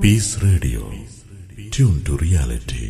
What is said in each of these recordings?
Piece radio tune to reality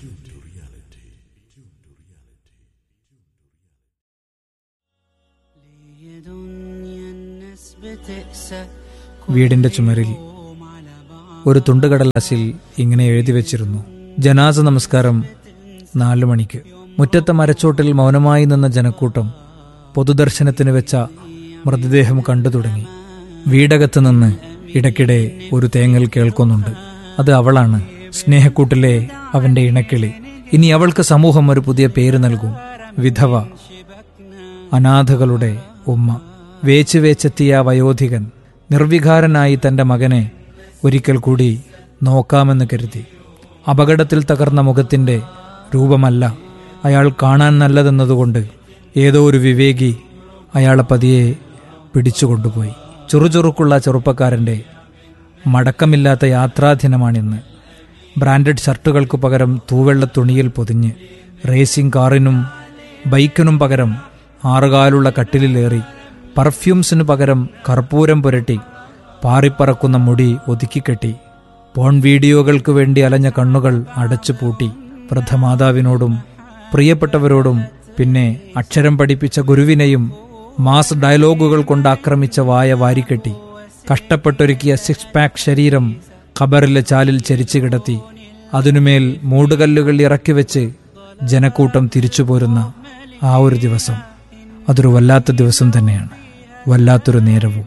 വീടിന്റെ ചുമരിൽ ഒരു തുണ്ടുകടലാസിൽ ഇങ്ങനെ എഴുതി വെച്ചിരുന്നു ജനാസ നമസ്കാരം നാലു മണിക്ക് മുറ്റത്തെ മരച്ചോട്ടിൽ മൗനമായി നിന്ന ജനക്കൂട്ടം പൊതുദർശനത്തിന് വെച്ച മൃതദേഹം കണ്ടു തുടങ്ങി വീടകത്ത് നിന്ന് ഇടയ്ക്കിടെ ഒരു തേങ്ങൽ കേൾക്കുന്നുണ്ട് അത് അവളാണ് സ്നേഹക്കൂട്ടിലെ അവന്റെ ഇണക്കിളി ഇനി അവൾക്ക് സമൂഹം ഒരു പുതിയ പേര് നൽകും വിധവ അനാഥകളുടെ ഉമ്മ വേച്ച് വേച്ചെത്തിയ ആ വയോധികൻ നിർവികാരനായി തന്റെ മകനെ ഒരിക്കൽ കൂടി നോക്കാമെന്ന് കരുതി അപകടത്തിൽ തകർന്ന മുഖത്തിന്റെ രൂപമല്ല അയാൾ കാണാൻ നല്ലതെന്നതുകൊണ്ട് ഏതോ ഒരു വിവേകി അയാളെ പതിയെ പിടിച്ചുകൊണ്ടുപോയി ചുറുചുറുക്കുള്ള ചെറുപ്പക്കാരന്റെ മടക്കമില്ലാത്ത യാത്രാദിനമാണിന്ന് ബ്രാൻഡഡ് ഷർട്ടുകൾക്ക് പകരം തൂവെള്ള തുണിയിൽ പൊതിഞ്ഞ് റേസിംഗ് കാറിനും ബൈക്കിനും പകരം ആറുകാലുള്ള കട്ടിലിലേറി പർഫ്യൂംസിനു പകരം കർപ്പൂരം പുരട്ടി പാറിപ്പറക്കുന്ന മുടി ഒതുക്കിക്കെട്ടി പോൺ വീഡിയോകൾക്ക് വേണ്ടി അലഞ്ഞ കണ്ണുകൾ അടച്ചു പൂട്ടി വൃദ്ധമാതാവിനോടും പ്രിയപ്പെട്ടവരോടും പിന്നെ അക്ഷരം പഠിപ്പിച്ച ഗുരുവിനെയും മാസ് ഡയലോഗുകൾ കൊണ്ട് ആക്രമിച്ച വായ വാരിക്കെട്ടി കഷ്ടപ്പെട്ടൊരുക്കിയ സിക്സ് പാക്ക് ശരീരം ഖബറിലെ ചാലിൽ ചരിച്ചു കിടത്തി അതിനുമേൽ മൂടുകല്ലുകൾ ഇറക്കി വെച്ച് ജനക്കൂട്ടം തിരിച്ചു പോരുന്ന ആ ഒരു ദിവസം അതൊരു വല്ലാത്ത ദിവസം തന്നെയാണ് വല്ലാത്തൊരു നേരവും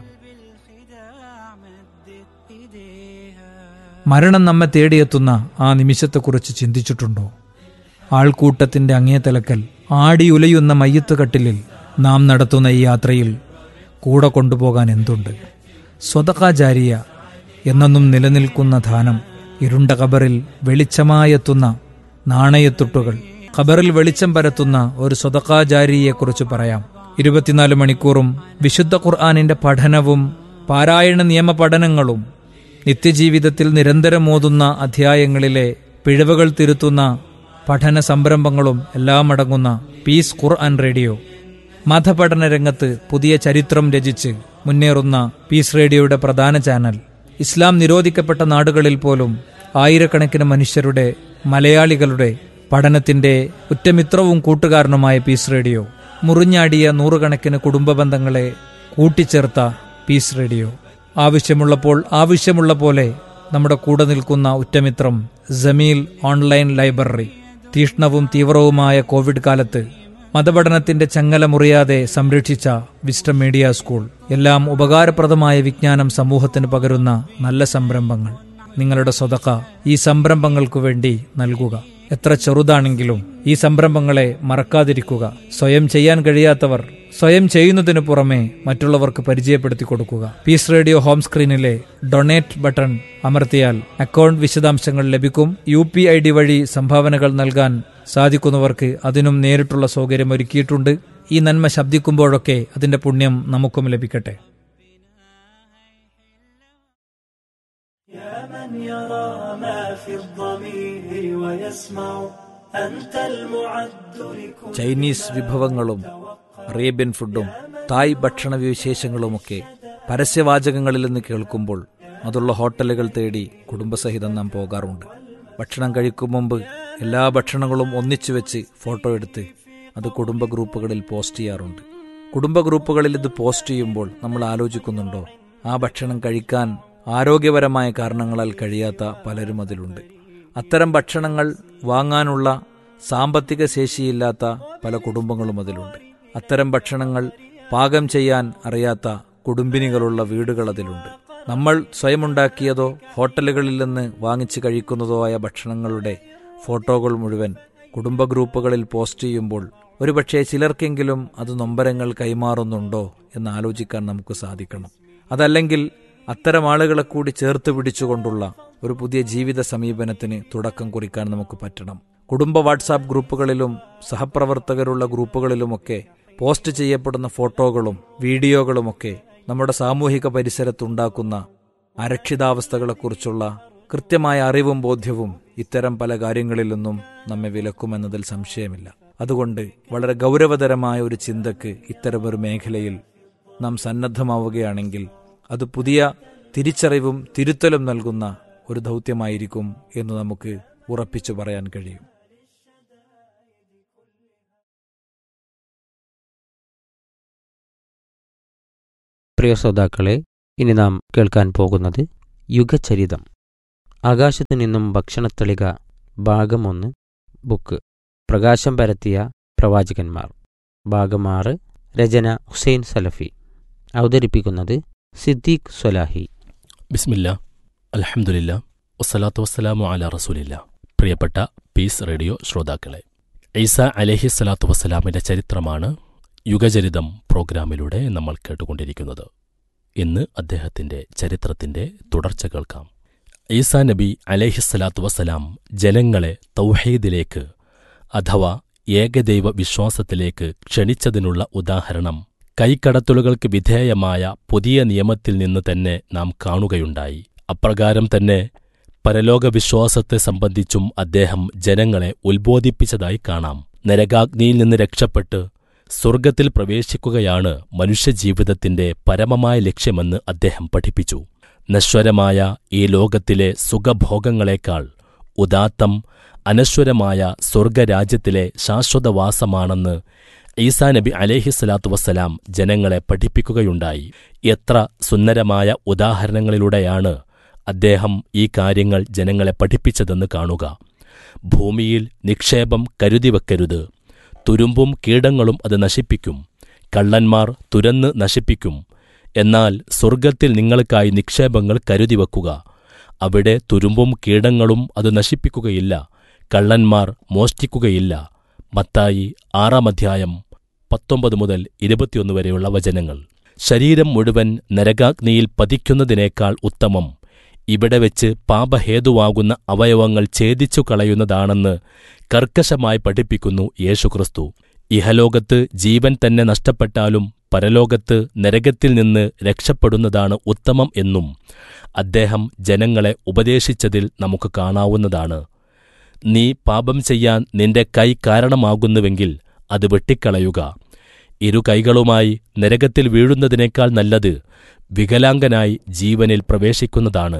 മരണം നമ്മെ തേടിയെത്തുന്ന ആ നിമിഷത്തെക്കുറിച്ച് ചിന്തിച്ചിട്ടുണ്ടോ ആൾക്കൂട്ടത്തിന്റെ അങ്ങേ തലക്കൽ ആടിയുലയുന്ന മയ്യത്ത് കട്ടിലിൽ നാം നടത്തുന്ന ഈ യാത്രയിൽ കൂടെ കൊണ്ടുപോകാൻ എന്തുണ്ട് സ്വതകാചാരിയ എന്നെന്നും നിലനിൽക്കുന്ന ധാനം ഇരുണ്ട കബറിൽ വെളിച്ചമായെത്തുന്ന നാണയത്തുട്ടുകൾ ഖബറിൽ വെളിച്ചം പരത്തുന്ന ഒരു സ്വതകാചാരിയെക്കുറിച്ച് പറയാം ഇരുപത്തിനാല് മണിക്കൂറും വിശുദ്ധ ഖുർആാനിന്റെ പഠനവും പാരായണ നിയമ പഠനങ്ങളും നിത്യജീവിതത്തിൽ നിരന്തരം ഓതുന്ന അധ്യായങ്ങളിലെ പിഴവുകൾ തിരുത്തുന്ന പഠന സംരംഭങ്ങളും എല്ലാം അടങ്ങുന്ന പീസ് ഖുർആൻ റേഡിയോ മതപഠന രംഗത്ത് പുതിയ ചരിത്രം രചിച്ച് മുന്നേറുന്ന പീസ് റേഡിയോയുടെ പ്രധാന ചാനൽ ഇസ്ലാം നിരോധിക്കപ്പെട്ട നാടുകളിൽ പോലും ആയിരക്കണക്കിന് മനുഷ്യരുടെ മലയാളികളുടെ പഠനത്തിന്റെ ഉറ്റമിത്രവും കൂട്ടുകാരനുമായ പീസ് റേഡിയോ മുറിഞ്ഞാടിയ നൂറുകണക്കിന് കുടുംബ ബന്ധങ്ങളെ കൂട്ടിച്ചേർത്ത പീസ് റേഡിയോ ആവശ്യമുള്ളപ്പോൾ ആവശ്യമുള്ള പോലെ നമ്മുടെ കൂടെ നിൽക്കുന്ന ഉറ്റമിത്രം ജമീൽ ഓൺലൈൻ ലൈബ്രറി തീഷ്ണവും തീവ്രവുമായ കോവിഡ് കാലത്ത് മതപഠനത്തിന്റെ ചങ്ങല മുറിയാതെ സംരക്ഷിച്ച വിസ്റ്റം മീഡിയ സ്കൂൾ എല്ലാം ഉപകാരപ്രദമായ വിജ്ഞാനം സമൂഹത്തിന് പകരുന്ന നല്ല സംരംഭങ്ങൾ നിങ്ങളുടെ സ്വതക്ക ഈ സംരംഭങ്ങൾക്കു വേണ്ടി നൽകുക എത്ര ചെറുതാണെങ്കിലും ഈ സംരംഭങ്ങളെ മറക്കാതിരിക്കുക സ്വയം ചെയ്യാൻ കഴിയാത്തവർ സ്വയം ചെയ്യുന്നതിനു പുറമെ മറ്റുള്ളവർക്ക് പരിചയപ്പെടുത്തി കൊടുക്കുക പീസ് റേഡിയോ ഹോം സ്ക്രീനിലെ ഡൊണേറ്റ് ബട്ടൺ അമർത്തിയാൽ അക്കൗണ്ട് വിശദാംശങ്ങൾ ലഭിക്കും യു പി ഐ ഡി വഴി സംഭാവനകൾ നൽകാൻ സാധിക്കുന്നവർക്ക് അതിനും നേരിട്ടുള്ള സൗകര്യം ഒരുക്കിയിട്ടുണ്ട് ഈ നന്മ ശബ്ദിക്കുമ്പോഴൊക്കെ അതിന്റെ പുണ്യം നമുക്കും ലഭിക്കട്ടെ يا من يرى ما في الضمير ويسمع أنت المعد لكل ചൈനീസ് വിഭവങ്ങളും അറേബ്യൻ ഫുഡും തായ് ഭക്ഷണ വിശേഷങ്ങളുമൊക്കെ പരസ്യവാചകങ്ങളിൽ നിന്ന് കേൾക്കുമ്പോൾ അതുള്ള ഹോട്ടലുകൾ തേടി കുടുംബസഹിതം നാം പോകാറുണ്ട് ഭക്ഷണം കഴിക്കും മുമ്പ് എല്ലാ ഭക്ഷണങ്ങളും ഒന്നിച്ചു വെച്ച് ഫോട്ടോ എടുത്ത് അത് കുടുംബ ഗ്രൂപ്പുകളിൽ പോസ്റ്റ് ചെയ്യാറുണ്ട് കുടുംബ ഗ്രൂപ്പുകളിൽ ഇത് പോസ്റ്റ് ചെയ്യുമ്പോൾ നമ്മൾ ആലോചിക്കുന്നുണ്ടോ ആ ഭക്ഷണം കഴിക്കാൻ ആരോഗ്യപരമായ കാരണങ്ങളാൽ കഴിയാത്ത പലരും അതിലുണ്ട് അത്തരം ഭക്ഷണങ്ങൾ വാങ്ങാനുള്ള സാമ്പത്തിക ശേഷിയില്ലാത്ത പല കുടുംബങ്ങളും അതിലുണ്ട് അത്തരം ഭക്ഷണങ്ങൾ പാകം ചെയ്യാൻ അറിയാത്ത കുടുംബിനികളുള്ള വീടുകൾ അതിലുണ്ട് നമ്മൾ സ്വയമുണ്ടാക്കിയതോ ഹോട്ടലുകളിൽ നിന്ന് വാങ്ങിച്ച് കഴിക്കുന്നതോ ആയ ഭക്ഷണങ്ങളുടെ ഫോട്ടോകൾ മുഴുവൻ കുടുംബ ഗ്രൂപ്പുകളിൽ പോസ്റ്റ് ചെയ്യുമ്പോൾ ഒരുപക്ഷെ ചിലർക്കെങ്കിലും അത് നൊമ്പരങ്ങൾ കൈമാറുന്നുണ്ടോ എന്ന് ആലോചിക്കാൻ നമുക്ക് സാധിക്കണം അതല്ലെങ്കിൽ അത്തരം ആളുകളെ കൂടി ചേർത്ത് പിടിച്ചുകൊണ്ടുള്ള ഒരു പുതിയ ജീവിത സമീപനത്തിന് തുടക്കം കുറിക്കാൻ നമുക്ക് പറ്റണം കുടുംബ വാട്സാപ്പ് ഗ്രൂപ്പുകളിലും സഹപ്രവർത്തകരുള്ള ഗ്രൂപ്പുകളിലുമൊക്കെ പോസ്റ്റ് ചെയ്യപ്പെടുന്ന ഫോട്ടോകളും വീഡിയോകളുമൊക്കെ നമ്മുടെ സാമൂഹിക പരിസരത്തുണ്ടാക്കുന്ന അരക്ഷിതാവസ്ഥകളെക്കുറിച്ചുള്ള കൃത്യമായ അറിവും ബോധ്യവും ഇത്തരം പല കാര്യങ്ങളിൽ നിന്നും നമ്മെ വിലക്കുമെന്നതിൽ സംശയമില്ല അതുകൊണ്ട് വളരെ ഗൗരവതരമായ ഒരു ചിന്തക്ക് ഇത്തരമൊരു മേഖലയിൽ നാം സന്നദ്ധമാവുകയാണെങ്കിൽ അത് പുതിയ തിരിച്ചറിവും തിരുത്തലും നൽകുന്ന ഒരു ദൗത്യമായിരിക്കും എന്ന് നമുക്ക് ഉറപ്പിച്ചു പറയാൻ കഴിയും പ്രിയ ശ്രോതാക്കളെ ഇനി നാം കേൾക്കാൻ പോകുന്നത് യുഗചരിതം ആകാശത്തു നിന്നും ഭക്ഷണത്തളിക ഭാഗം ഒന്ന് ബുക്ക് പ്രകാശം പരത്തിയ പ്രവാചകന്മാർ ഭാഗം ആറ് രചന ഹുസൈൻ സലഫി അവതരിപ്പിക്കുന്നത് സിദ്ദീഖ് സ്വലാഹി ബിസ്മില്ല അലഹമുല്ല വസ്സലാത്തു വസ്സലാമു അല റസൂലില്ല പ്രിയപ്പെട്ട പീസ് റേഡിയോ ശ്രോതാക്കളെ ഈസ അലഹി സ്വലാത്തു വസ്സലാമിന്റെ ചരിത്രമാണ് യുഗചരിതം പ്രോഗ്രാമിലൂടെ നമ്മൾ കേട്ടുകൊണ്ടിരിക്കുന്നത് ഇന്ന് അദ്ദേഹത്തിന്റെ ചരിത്രത്തിന്റെ തുടർച്ച കേൾക്കാം ഈസാ നബി അലഹിസ്സലാത്തു വസ്സലാം ജനങ്ങളെ തൗഹീദിലേക്ക് അഥവാ ഏകദൈവ വിശ്വാസത്തിലേക്ക് ക്ഷണിച്ചതിനുള്ള ഉദാഹരണം കൈക്കടത്തലുകൾക്ക് വിധേയമായ പുതിയ നിയമത്തിൽ നിന്ന് തന്നെ നാം കാണുകയുണ്ടായി അപ്രകാരം തന്നെ പരലോക വിശ്വാസത്തെ സംബന്ധിച്ചും അദ്ദേഹം ജനങ്ങളെ ഉത്ബോധിപ്പിച്ചതായി കാണാം നരകാഗ്നിയിൽ നിന്ന് രക്ഷപ്പെട്ട് സ്വർഗത്തിൽ പ്രവേശിക്കുകയാണ് മനുഷ്യജീവിതത്തിന്റെ പരമമായ ലക്ഷ്യമെന്ന് അദ്ദേഹം പഠിപ്പിച്ചു നശ്വരമായ ഈ ലോകത്തിലെ സുഖഭോഗങ്ങളെക്കാൾ ഉദാത്തം അനശ്വരമായ സ്വർഗരാജ്യത്തിലെ ശാശ്വതവാസമാണെന്ന് ഈസാ നബി അലേഹിസ്സലാത്തു വസ്സലാം ജനങ്ങളെ പഠിപ്പിക്കുകയുണ്ടായി എത്ര സുന്ദരമായ ഉദാഹരണങ്ങളിലൂടെയാണ് അദ്ദേഹം ഈ കാര്യങ്ങൾ ജനങ്ങളെ പഠിപ്പിച്ചതെന്ന് കാണുക ഭൂമിയിൽ നിക്ഷേപം കരുതിവെക്കരുത് തുരുമ്പും കീടങ്ങളും അത് നശിപ്പിക്കും കള്ളന്മാർ തുരന്ന് നശിപ്പിക്കും എന്നാൽ സ്വർഗത്തിൽ നിങ്ങൾക്കായി നിക്ഷേപങ്ങൾ കരുതിവെക്കുക അവിടെ തുരുമ്പും കീടങ്ങളും അത് നശിപ്പിക്കുകയില്ല കള്ളന്മാർ മോഷ്ടിക്കുകയില്ല മത്തായി ആറാം അധ്യായം പത്തൊമ്പത് മുതൽ ഇരുപത്തിയൊന്ന് വരെയുള്ള വചനങ്ങൾ ശരീരം മുഴുവൻ നരകാഗ്നിയിൽ പതിക്കുന്നതിനേക്കാൾ ഉത്തമം ഇവിടെ വെച്ച് പാപഹേതുവാകുന്ന അവയവങ്ങൾ ഛേദിച്ചു കളയുന്നതാണെന്ന് കർക്കശമായി പഠിപ്പിക്കുന്നു യേശുക്രിസ്തു ഇഹലോകത്ത് ജീവൻ തന്നെ നഷ്ടപ്പെട്ടാലും പരലോകത്ത് നരകത്തിൽ നിന്ന് രക്ഷപ്പെടുന്നതാണ് ഉത്തമം എന്നും അദ്ദേഹം ജനങ്ങളെ ഉപദേശിച്ചതിൽ നമുക്ക് കാണാവുന്നതാണ് നീ പാപം ചെയ്യാൻ നിന്റെ കൈ കാരണമാകുന്നുവെങ്കിൽ അത് വെട്ടിക്കളയുക ഇരു കൈകളുമായി നരകത്തിൽ വീഴുന്നതിനേക്കാൾ നല്ലത് വികലാംഗനായി ജീവനിൽ പ്രവേശിക്കുന്നതാണ്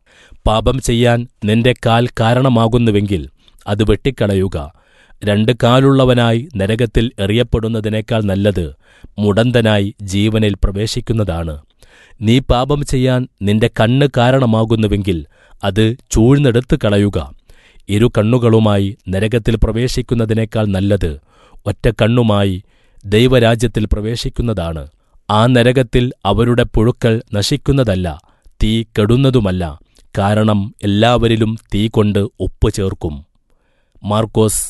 പാപം ചെയ്യാൻ നിന്റെ കാൽ കാരണമാകുന്നുവെങ്കിൽ അത് വെട്ടിക്കളയുക രണ്ട് കാലുള്ളവനായി നരകത്തിൽ എറിയപ്പെടുന്നതിനേക്കാൾ നല്ലത് മുടന്തനായി ജീവനിൽ പ്രവേശിക്കുന്നതാണ് നീ പാപം ചെയ്യാൻ നിന്റെ കണ്ണ് കാരണമാകുന്നുവെങ്കിൽ അത് ചൂഴ്ന്നെടുത്ത് കളയുക ഇരു കണ്ണുകളുമായി നരകത്തിൽ പ്രവേശിക്കുന്നതിനേക്കാൾ നല്ലത് ഒറ്റ കണ്ണുമായി ദൈവരാജ്യത്തിൽ പ്രവേശിക്കുന്നതാണ് ആ നരകത്തിൽ അവരുടെ പുഴുക്കൾ നശിക്കുന്നതല്ല തീ കെടുന്നതുമല്ല കാരണം എല്ലാവരിലും തീ കൊണ്ട് ഉപ്പ് ചേർക്കും മാർക്കോസ്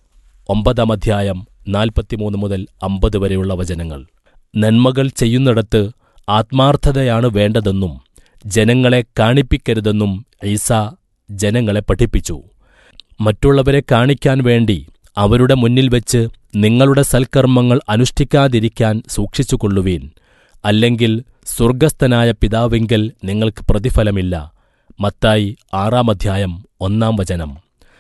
ഒമ്പതാം അധ്യായം നാൽപ്പത്തിമൂന്ന് മുതൽ അമ്പത് വരെയുള്ള വചനങ്ങൾ നന്മകൾ ചെയ്യുന്നിടത്ത് ആത്മാർത്ഥതയാണ് വേണ്ടതെന്നും ജനങ്ങളെ കാണിപ്പിക്കരുതെന്നും ഈസ ജനങ്ങളെ പഠിപ്പിച്ചു മറ്റുള്ളവരെ കാണിക്കാൻ വേണ്ടി അവരുടെ മുന്നിൽ വെച്ച് നിങ്ങളുടെ സൽക്കർമ്മങ്ങൾ അനുഷ്ഠിക്കാതിരിക്കാൻ സൂക്ഷിച്ചുകൊള്ളുവീൻ അല്ലെങ്കിൽ സ്വർഗസ്ഥനായ പിതാവെങ്കിൽ നിങ്ങൾക്ക് പ്രതിഫലമില്ല മത്തായി ആറാം അധ്യായം ഒന്നാം വചനം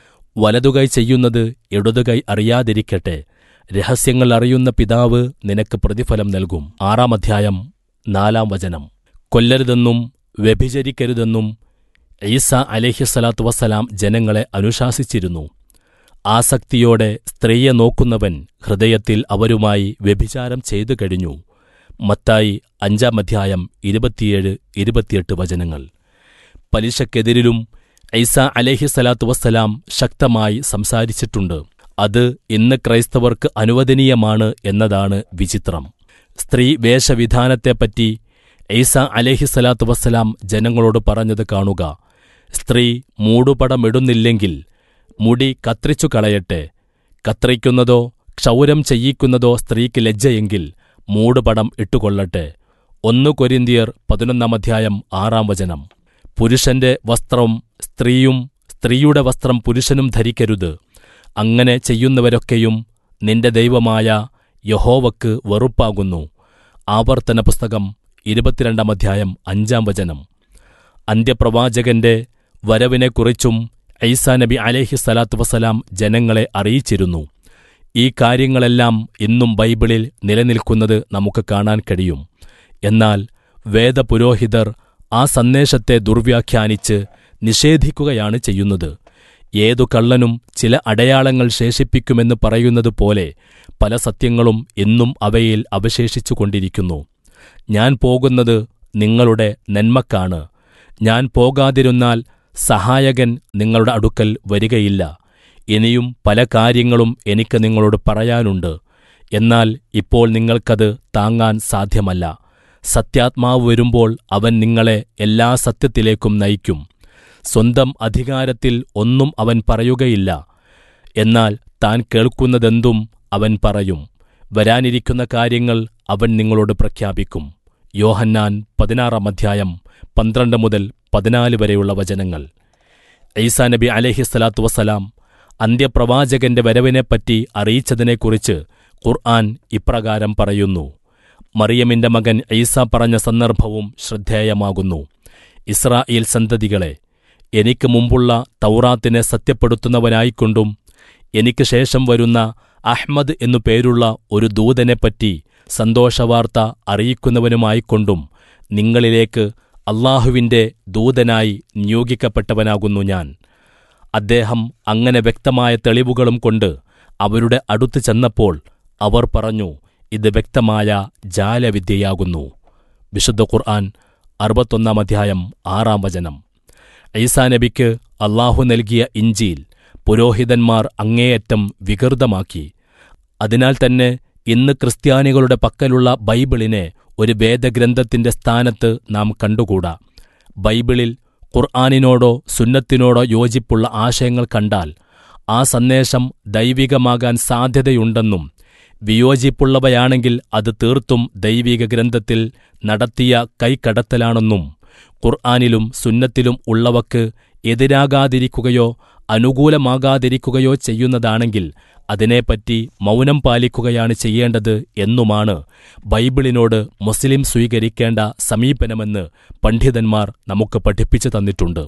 വലതുകൈ ചെയ്യുന്നത് ഇടതുകൈ അറിയാതിരിക്കട്ടെ രഹസ്യങ്ങൾ അറിയുന്ന പിതാവ് നിനക്ക് പ്രതിഫലം നൽകും ആറാം അധ്യായം നാലാം വചനം കൊല്ലരുതെന്നും വ്യഭിചരിക്കരുതെന്നും ഈസ അലേഹിസ്സലാത്തു വസ്സലാം ജനങ്ങളെ അനുശാസിച്ചിരുന്നു ആസക്തിയോടെ സ്ത്രീയെ നോക്കുന്നവൻ ഹൃദയത്തിൽ അവരുമായി വ്യഭിചാരം ചെയ്തു കഴിഞ്ഞു മത്തായി അഞ്ചാം അധ്യായം ഇരുപത്തിയേഴ് ഇരുപത്തിയെട്ട് വചനങ്ങൾ പലിശക്കെതിരിലും ഐസ അലേഹിസ്സലാത്തു വസ്സലാം ശക്തമായി സംസാരിച്ചിട്ടുണ്ട് അത് ഇന്ന് ക്രൈസ്തവർക്ക് അനുവദനീയമാണ് എന്നതാണ് വിചിത്രം സ്ത്രീ വേഷവിധാനത്തെപ്പറ്റി ഐസ അലേഹിസ്സലാത്തു വസ്സലാം ജനങ്ങളോട് പറഞ്ഞത് കാണുക സ്ത്രീ മൂടുപടമിടുന്നില്ലെങ്കിൽ മുടി കത്രിച്ചു കളയട്ടെ കത്രിക്കുന്നതോ ക്ഷൗരം ചെയ്യിക്കുന്നതോ സ്ത്രീക്ക് ലജ്ജയെങ്കിൽ മൂടുപടം ഇട്ടുകൊള്ളട്ടെ ഒന്ന് കൊരിന്തിയർ പതിനൊന്നാം അധ്യായം ആറാം വചനം പുരുഷന്റെ വസ്ത്രം സ്ത്രീയും സ്ത്രീയുടെ വസ്ത്രം പുരുഷനും ധരിക്കരുത് അങ്ങനെ ചെയ്യുന്നവരൊക്കെയും നിന്റെ ദൈവമായ യഹോവക്ക് വെറുപ്പാകുന്നു ആവർത്തന പുസ്തകം ഇരുപത്തിരണ്ടാം അധ്യായം അഞ്ചാം വചനം അന്ത്യപ്രവാചകന്റെ വരവിനെക്കുറിച്ചും ഐസാ നബി അലേഹി സ്വലാത്തു വസ്സലാം ജനങ്ങളെ അറിയിച്ചിരുന്നു ഈ കാര്യങ്ങളെല്ലാം ഇന്നും ബൈബിളിൽ നിലനിൽക്കുന്നത് നമുക്ക് കാണാൻ കഴിയും എന്നാൽ വേദപുരോഹിതർ ആ സന്ദേശത്തെ ദുർവ്യാഖ്യാനിച്ച് നിഷേധിക്കുകയാണ് ചെയ്യുന്നത് ഏതു കള്ളനും ചില അടയാളങ്ങൾ ശേഷിപ്പിക്കുമെന്ന് പറയുന്നത് പോലെ പല സത്യങ്ങളും എന്നും അവയിൽ അവശേഷിച്ചുകൊണ്ടിരിക്കുന്നു ഞാൻ പോകുന്നത് നിങ്ങളുടെ നന്മക്കാണ് ഞാൻ പോകാതിരുന്നാൽ സഹായകൻ നിങ്ങളുടെ അടുക്കൽ വരികയില്ല ഇനിയും പല കാര്യങ്ങളും എനിക്ക് നിങ്ങളോട് പറയാനുണ്ട് എന്നാൽ ഇപ്പോൾ നിങ്ങൾക്കത് താങ്ങാൻ സാധ്യമല്ല സത്യാത്മാവ് വരുമ്പോൾ അവൻ നിങ്ങളെ എല്ലാ സത്യത്തിലേക്കും നയിക്കും സ്വന്തം അധികാരത്തിൽ ഒന്നും അവൻ പറയുകയില്ല എന്നാൽ താൻ കേൾക്കുന്നതെന്തും അവൻ പറയും വരാനിരിക്കുന്ന കാര്യങ്ങൾ അവൻ നിങ്ങളോട് പ്രഖ്യാപിക്കും യോഹന്നാൻ പതിനാറാം അധ്യായം പന്ത്രണ്ട് മുതൽ പതിനാല് വരെയുള്ള വചനങ്ങൾ ഈസാ നബി അലഹിസ്സലാത്തു വസ്സലാം അന്ത്യപ്രവാചകന്റെ വരവിനെപ്പറ്റി അറിയിച്ചതിനെക്കുറിച്ച് ഖുർആൻ ഇപ്രകാരം പറയുന്നു മറിയമിന്റെ മകൻ ഈസ പറഞ്ഞ സന്ദർഭവും ശ്രദ്ധേയമാകുന്നു ഇസ്രായേൽ സന്തതികളെ എനിക്ക് മുമ്പുള്ള തൗറാത്തിനെ സത്യപ്പെടുത്തുന്നവനായിക്കൊണ്ടും എനിക്ക് ശേഷം വരുന്ന അഹ്മദ് എന്നു പേരുള്ള ഒരു ദൂതനെപ്പറ്റി സന്തോഷവാർത്ത അറിയിക്കുന്നവനുമായിക്കൊണ്ടും നിങ്ങളിലേക്ക് അള്ളാഹുവിന്റെ ദൂതനായി നിയോഗിക്കപ്പെട്ടവനാകുന്നു ഞാൻ അദ്ദേഹം അങ്ങനെ വ്യക്തമായ തെളിവുകളും കൊണ്ട് അവരുടെ അടുത്ത് ചെന്നപ്പോൾ അവർ പറഞ്ഞു ഇത് വ്യക്തമായ ജാലവിദ്യയാകുന്നു വിശുദ്ധ ഖുർആൻ അറുപത്തൊന്നാം അധ്യായം ആറാം വചനം ഈസാ നബിക്ക് അള്ളാഹു നൽകിയ ഇഞ്ചിയിൽ പുരോഹിതന്മാർ അങ്ങേയറ്റം വികൃതമാക്കി അതിനാൽ തന്നെ ഇന്ന് ക്രിസ്ത്യാനികളുടെ പക്കലുള്ള ബൈബിളിനെ ഒരു വേദഗ്രന്ഥത്തിന്റെ സ്ഥാനത്ത് നാം കണ്ടുകൂടാ ബൈബിളിൽ ഖുർആാനിനോടോ സുന്നത്തിനോടോ യോജിപ്പുള്ള ആശയങ്ങൾ കണ്ടാൽ ആ സന്ദേശം ദൈവികമാകാൻ സാധ്യതയുണ്ടെന്നും വിയോജിപ്പുള്ളവയാണെങ്കിൽ അത് തീർത്തും ദൈവിക ഗ്രന്ഥത്തിൽ നടത്തിയ കൈക്കടത്തലാണെന്നും ഖുർആാനിലും സുന്നത്തിലും ഉള്ളവക്ക് എതിരാകാതിരിക്കുകയോ അനുകൂലമാകാതിരിക്കുകയോ ചെയ്യുന്നതാണെങ്കിൽ അതിനെപ്പറ്റി മൗനം പാലിക്കുകയാണ് ചെയ്യേണ്ടത് എന്നുമാണ് ബൈബിളിനോട് മുസ്ലിം സ്വീകരിക്കേണ്ട സമീപനമെന്ന് പണ്ഡിതന്മാർ നമുക്ക് പഠിപ്പിച്ചു തന്നിട്ടുണ്ട്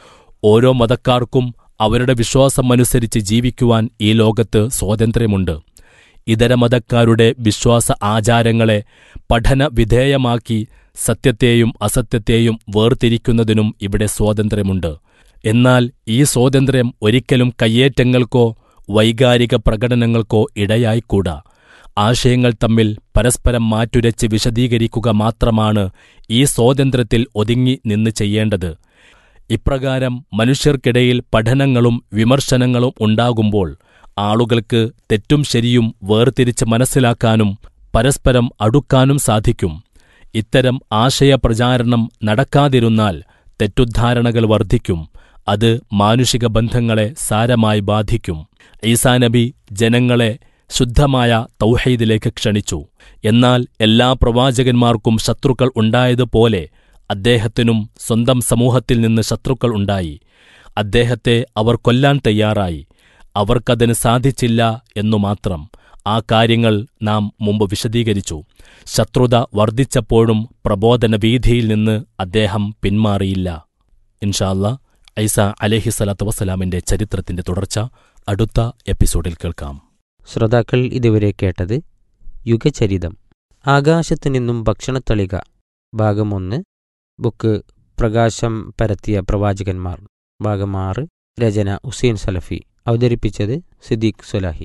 ഓരോ മതക്കാർക്കും അവരുടെ വിശ്വാസമനുസരിച്ച് ജീവിക്കുവാൻ ഈ ലോകത്ത് സ്വാതന്ത്ര്യമുണ്ട് ഇതര മതക്കാരുടെ വിശ്വാസ ആചാരങ്ങളെ പഠന വിധേയമാക്കി സത്യത്തെയും അസത്യത്തെയും വേർതിരിക്കുന്നതിനും ഇവിടെ സ്വാതന്ത്ര്യമുണ്ട് എന്നാൽ ഈ സ്വാതന്ത്ര്യം ഒരിക്കലും കയ്യേറ്റങ്ങൾക്കോ വൈകാരിക പ്രകടനങ്ങൾക്കോ ഇടയായിക്കൂടാ ആശയങ്ങൾ തമ്മിൽ പരസ്പരം മാറ്റുരച്ച് വിശദീകരിക്കുക മാത്രമാണ് ഈ സ്വാതന്ത്ര്യത്തിൽ ഒതുങ്ങി നിന്ന് ചെയ്യേണ്ടത് ഇപ്രകാരം മനുഷ്യർക്കിടയിൽ പഠനങ്ങളും വിമർശനങ്ങളും ഉണ്ടാകുമ്പോൾ ആളുകൾക്ക് തെറ്റും ശരിയും വേർതിരിച്ച് മനസ്സിലാക്കാനും പരസ്പരം അടുക്കാനും സാധിക്കും ഇത്തരം ആശയപ്രചാരണം നടക്കാതിരുന്നാൽ തെറ്റുദ്ധാരണകൾ വർദ്ധിക്കും അത് മാനുഷിക ബന്ധങ്ങളെ സാരമായി ബാധിക്കും ഈസാ നബി ജനങ്ങളെ ശുദ്ധമായ തൗഹീദിലേക്ക് ക്ഷണിച്ചു എന്നാൽ എല്ലാ പ്രവാചകന്മാർക്കും ശത്രുക്കൾ ഉണ്ടായതുപോലെ അദ്ദേഹത്തിനും സ്വന്തം സമൂഹത്തിൽ നിന്ന് ശത്രുക്കൾ ഉണ്ടായി അദ്ദേഹത്തെ അവർ കൊല്ലാൻ തയ്യാറായി അവർക്കതിന് സാധിച്ചില്ല എന്നു മാത്രം ആ കാര്യങ്ങൾ നാം മുമ്പ് വിശദീകരിച്ചു ശത്രുത വർദ്ധിച്ചപ്പോഴും പ്രബോധന വീതിയിൽ നിന്ന് അദ്ദേഹം പിന്മാറിയില്ല ഇൻഷാല്ല ഐസ അലഹിസലാത്തു വസ്സലാമിന്റെ ചരിത്രത്തിന്റെ തുടർച്ച അടുത്ത എപ്പിസോഡിൽ കേൾക്കാം ശ്രോതാക്കൾ ഇതുവരെ കേട്ടത് യുഗചരിതം ആകാശത്തു നിന്നും ഭക്ഷണത്തളിക ഭാഗം ഒന്ന് ബുക്ക് പ്രകാശം പരത്തിയ പ്രവാചകന്മാർ ഭാഗം ആറ് രചന ഹുസൈൻ സലഫി അവതരിപ്പിച്ചത് സിദ്ദീഖ് സുലാഹി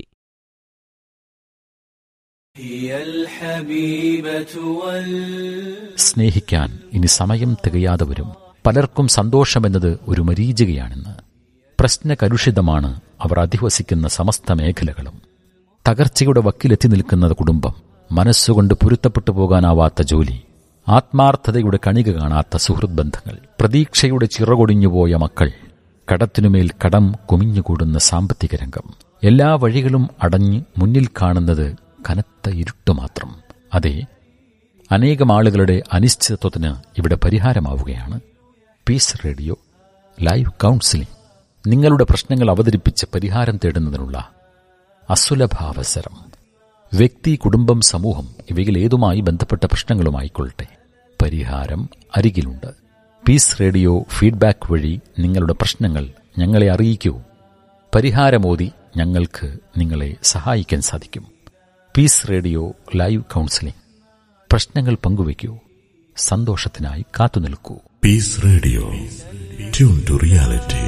هي الحبيبة وال സ്നേഹിക്കാൻ ഇനി സമയം തികയാതെ വരും പലർക്കും സന്തോഷമെന്നത് ഒരു മരീചികയാണെന്ന് പ്രശ്നകലുഷിതമാണ് അവർ അധിവസിക്കുന്ന സമസ്ത മേഖലകളും തകർച്ചയുടെ വക്കിലെത്തി നിൽക്കുന്ന കുടുംബം മനസ്സുകൊണ്ട് പൊരുത്തപ്പെട്ടു പോകാനാവാത്ത ജോലി ആത്മാർത്ഥതയുടെ കണിക കാണാത്ത സുഹൃത് ബന്ധങ്ങൾ പ്രതീക്ഷയുടെ ചിറകൊടിഞ്ഞുപോയ മക്കൾ കടത്തിനുമേൽ കടം കുമിഞ്ഞുകൂടുന്ന സാമ്പത്തിക രംഗം എല്ലാ വഴികളും അടഞ്ഞ് മുന്നിൽ കാണുന്നത് കനത്ത ഇരുട്ട് മാത്രം അതെ അനേകം ആളുകളുടെ അനിശ്ചിതത്വത്തിന് ഇവിടെ പരിഹാരമാവുകയാണ് പീസ് റേഡിയോ ലൈവ് കൗൺസിലിംഗ് നിങ്ങളുടെ പ്രശ്നങ്ങൾ അവതരിപ്പിച്ച് പരിഹാരം തേടുന്നതിനുള്ള അസുലഭാവസരം വ്യക്തി കുടുംബം സമൂഹം ഇവയിൽ ഏതുമായി ബന്ധപ്പെട്ട പ്രശ്നങ്ങളുമായിക്കൊള്ളട്ടെ പരിഹാരം അരികിലുണ്ട് പീസ് റേഡിയോ ഫീഡ്ബാക്ക് വഴി നിങ്ങളുടെ പ്രശ്നങ്ങൾ ഞങ്ങളെ അറിയിക്കൂ പരിഹാരമോതി ഞങ്ങൾക്ക് നിങ്ങളെ സഹായിക്കാൻ സാധിക്കും പീസ് റേഡിയോ ലൈവ് കൗൺസിലിംഗ് പ്രശ്നങ്ങൾ പങ്കുവയ്ക്കൂ സന്തോഷത്തിനായി കാത്തുനിൽക്കൂ Peace Radio. Tune to reality.